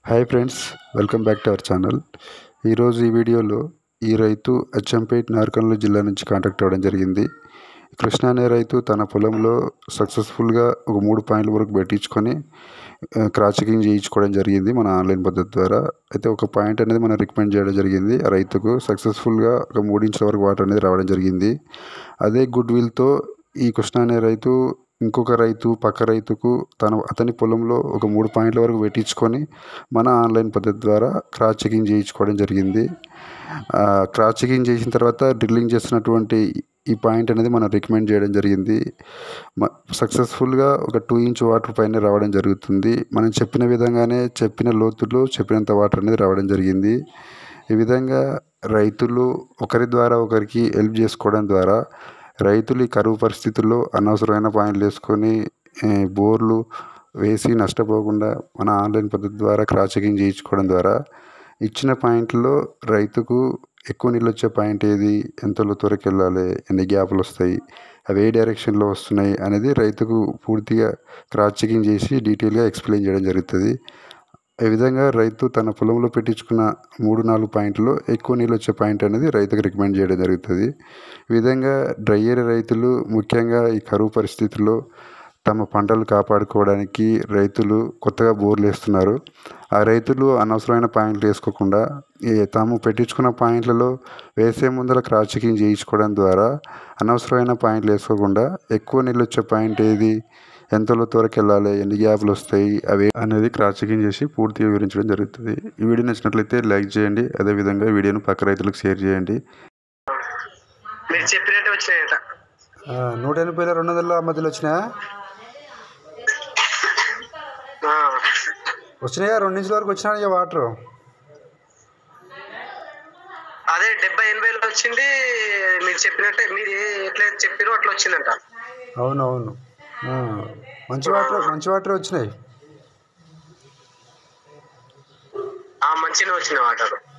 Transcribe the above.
hi friends welcome back to our channel ఈరోజు ఈ వీడియోలో ఈ రైతు అచ్చంపేట్ నార్కన్లు జిల్లా నుంచి కాంటాక్ట్ అవ్వడం జరిగింది కృష్ణ అనే రైతు తన పొలంలో సక్సెస్ఫుల్గా ఒక మూడు పాయింట్ల వరకు పెట్టించుకొని ఆ, క్రాస్ చెకింగ్ చేయించుకోవడం జరిగింది మన ఆన్లైన్ పద్ధతి ద్వారా అయితే ఒక పాయింట్ అనేది మనం రికమెండ్ చేయడం జరిగింది ఆ రైతుకు సక్సెస్ఫుల్గా ఒక మూడు ఇంచుల వరకు వాటర్ అనేది రావడం జరిగింది అదే గుడ్ విల్తో ఈ కృష్ణ అనే రైతు ఇంకొక రైతు పక్క రైతుకు తన అతని పొలంలో ఒక మూడు పాయింట్ల వరకు పెట్టించుకొని మన ఆన్లైన్ పద్ధతి ద్వారా క్రాస్ చెకింగ్ చేయించుకోవడం జరిగింది ఆ, క్రాస్ చెకింగ్ చేసిన తర్వాత డ్రిల్లింగ్ చేస్తున్నటువంటి ఈ పాయింట్ అనేది మనం రికమెండ్ చేయడం జరిగింది మ- సక్సెస్ఫుల్గా ఒక టూ ఇంచ్ వాటర్ పైన రావడం జరుగుతుంది మనం చెప్పిన విధంగానే చెప్పిన లోతులో చెప్పినంత వాటర్ అనేది రావడం జరిగింది ఈ విధంగా రైతులు ఒకరి ద్వారా ఒకరికి హెల్ప్ చేసుకోవడం ద్వారా రైతులు ఈ కరువు పరిస్థితుల్లో అనవసరమైన పాయింట్లు వేసుకొని ఏ, బోర్లు వేసి నష్టపోకుండా మన ఆన్లైన్ పద్ధతి ద్వారా క్రాస్ చెకింగ్ చేయించుకోవడం ద్వారా ఇచ్చిన పాయింట్లో రైతుకు ఎక్కువ నీళ్ళు వచ్చే పాయింట్ ఏది ఎంత లోతువరకు వెళ్ళాలి ఎన్ని గ్యాపులు వస్తాయి అవి ఏ డైరెక్షన్లో వస్తున్నాయి అనేది రైతుకు పూర్తిగా క్రాస్ చెకింగ్ చేసి డీటెయిల్గా ఎక్స్ప్లెయిన్ చేయడం జరుగుతుంది ఈ విధంగా రైతు తన పొలంలో పెట్టించుకున్న మూడు నాలుగు పాయింట్లో ఎక్కువ నీళ్ళు వచ్చే పాయింట్ అనేది రైతుకు రికమెండ్ చేయడం జరుగుతుంది ఈ విధంగా డ్రై ఏరియా రైతులు ముఖ్యంగా ఈ కరువు పరిస్థితుల్లో తమ పంటలు కాపాడుకోవడానికి రైతులు కొత్తగా బోర్లు వేస్తున్నారు ఆ రైతులు అనవసరమైన పాయింట్లు వేసుకోకుండా ఈ తాము పెట్టించుకున్న పాయింట్లలో వేసే ముందర క్రాస్ చెకింగ్ చేయించుకోవడం ద్వారా అనవసరమైన పాయింట్లు వేసుకోకుండా ఎక్కువ నీళ్ళు వచ్చే పాయింట్ ఏది ఎంత లోతువరకు వెళ్ళాలి ఎన్ని గ్యాప్లు వస్తాయి అవి అనేది క్రాస్ చెకింగ్ చేసి పూర్తిగా వివరించడం జరుగుతుంది ఈ వీడియో నచ్చినట్లయితే లైక్ చేయండి అదేవిధంగా వీడియోను పక్క రైతులకు షేర్ చేయండి మీరు చెప్పినట్టు వచ్చినాయట నూట ఎనభై రెండు వందల మధ్యలో వచ్చినాయా ఆ, వచ్చినాయా రెండు ఇంచుల వరకు వచ్చినాయా వాటర్ అదే డెబ్బై ఎనభైలో వచ్చింది మీరు చెప్పినట్టే మీరు ఏ- ఎట్లయితే చెప్పారో అట్లా వచ్చిందంట అవునవును మంచి వాటర్ మంచి వాటర్ వచ్చినాయి ఆ మంచిగా వచ్చిన వాటర్